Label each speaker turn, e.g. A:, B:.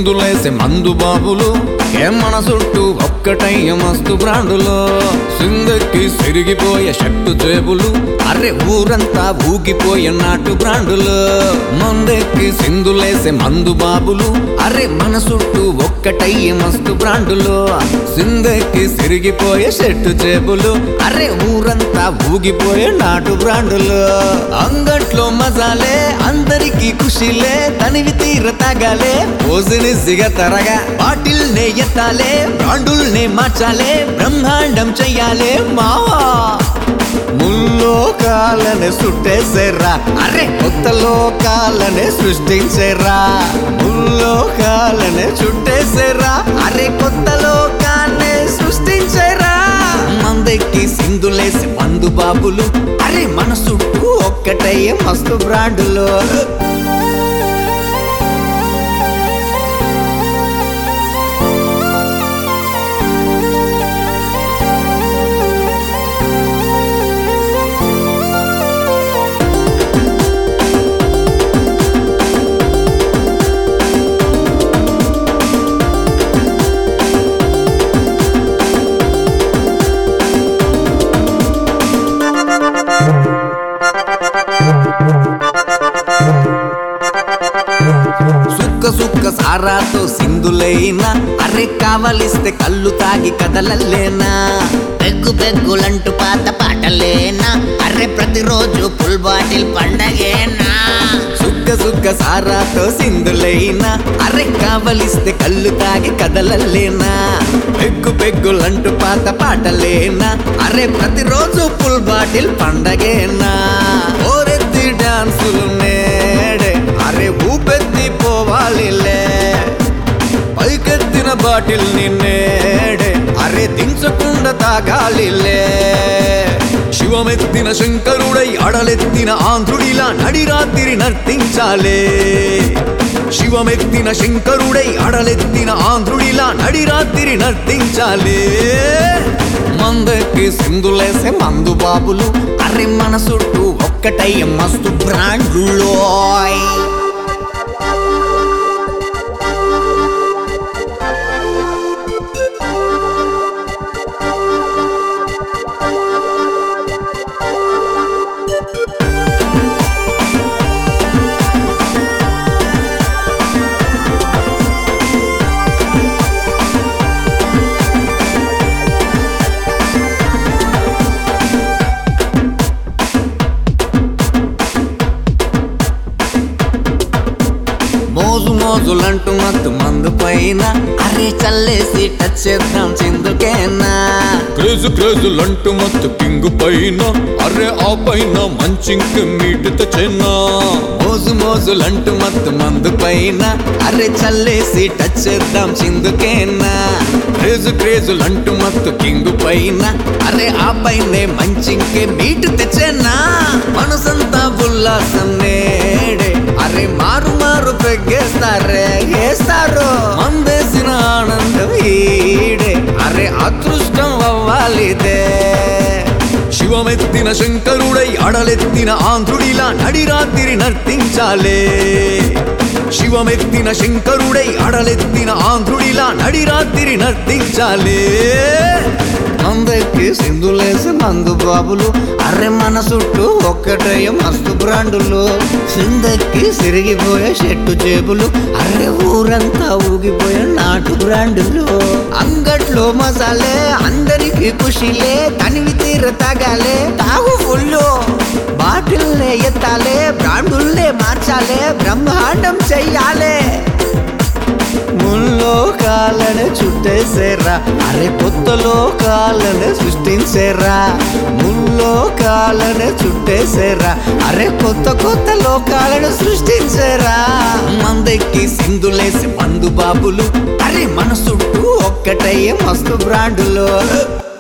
A: సింధులేసే మందు బాబులు ఏం మన చుట్టూ ఒక్కటయ్య మస్తు బ్రాండులు సిందెక్కి సిరిగిపోయే షట్టు జేబులు అరే ఊరంతా ఊగిపోయే నాటు బ్రాండులు మందెక్కి సింధులేసే మందు బాబులు అరే మన చుట్టూ ఒక్కటయ్య మస్తు బ్రాండులు సిందెక్కి సిరిగిపోయే షట్టు జేబులు అరే ఊరంతా ఊగిపోయే నాటు బ్రాండులు అంగట్లో మజాలే అందరికీ ఖుషిలే తనివి తీర తాగాలే పోజుని సిగ తరగా బాటిల్ నే ఎత్తాలే బ్రాండుల్నే మార్చాలే బ్రహ్మాండం చెయ్యాలే మావా ముల్లోకాలనే సుట్టేసేరా అరే కొత్త లోకాలనే సృష్టించేరా ముల్లోకాలనే చుట్టేసేరా అరే కొత్త లోకాన్నే సృష్టించేరా మందెక్కి సింధులేసి మందు బాబులు అరే మన చుట్టూ ఒక్కటయ్యే మస్తు బ్రాండులు సుక్క సుక్క సారాతో సింధులైనా అరే కావలిస్తే కళ్ళు తాగి కదలలేనా
B: పెగ్గు పెగ్గులంటూ పాత పాటలేనా అరే ప్రతిరోజు ఫుల్ బాటిల్ పండగేనా
A: సుక్క సుక్క సారాతో సింధులైనా అరే కావలిస్తే కళ్ళు తాగి కదలలేనా పెగ్గు పెగ్గులంటూ పాత పాటలేనా అరే ప్రతిరోజు ఫుల్ బాటిల్ పండగేనా ఓరెత్తి డాన్సులు నేడే అరే ఊపెత్తి పోవాలిలే పైకెత్తిన బాటిల్ నేడే అరే దించకుండా తాగాలిలే శివమెత్తిన శంకరుడై అడలెత్తిన ఆంధ్రుడిలా నడిరాత్రి నర్తించాలే శివమెత్తిన శంకరుడై అడలెత్తిన ఆంధ్రుడిలా నడిరాత్రి నర్తించాలే మందకి సింధులేసే మందు బాబులు అరే మన చుట్టూ ఒక్కటయ్య మస్తు బ్రాండ్లో మోజు మోజులంటూ మత్తు మందు పైన అరే చల్లేసి టచ్ చేద్దాం చిందుకేనా
C: క్రేజు క్రేజులంటూ మత్తు కింగు పైన అరే ఆ పైన మంచింక మీటు తెచ్చేనా
A: మోజు మోజులంటూ మత్తు మందు పైన అరే చల్లేసి టచ్ చేద్దాం చిందుకేనా క్రేజు క్రేజులంటూ మత్తు కింగు పైన అరే ఆ పైనే మంచింకే మీటు తెచ్చేనా మనసంతా ఉల్లాసం నేడే అరే మారు మారు పెగ్గేస్తారే వేస్తారు మందేసిన ఆనందం ఈడే అరే అదృష్టం అవ్వాలిదే
C: శివమెత్తిన శంకరుడై అడలెత్తిన ఆంధ్రుడిలా నడిరాత్రి నర్తించాలే శివమెత్తిన శంకరుడై అడలెత్తిన ఆంధ్రుడిలా నడిరాత్రి నర్తించాలే
A: అందరికి సింధులేసి మందు బాబులు అరే మన చుట్టూ ఒక్కటయ్య మస్తు బ్రాండులు సిందక్కి సిరిగిపోయే చెట్టు చేపులు అరే ఊరంతా ఊగిపోయే నాటు బ్రాండులు అంగట్లో మసాలే అందరికి ఖుషిలే తనివి తీర తాగాలే తాగు ఫుల్లు బాటిల్నే ఎత్తాలే బ్రాండుల్నే మార్చాలే బ్రహ్మాండం చెయ్యాలే ముల్లోకాలను చుట్టేసేరా అరే కొత్త లోకాలను సృష్టించేరా ముల్లోకాలను చుట్టేసేరా అరే కొత్త కొత్త లోకాలను సృష్టించేరా మందెక్కి సింధులేసి మందు బాబులు అరే మన చుట్టూ ఒక్కటయ్యే మస్తు బ్రాండులు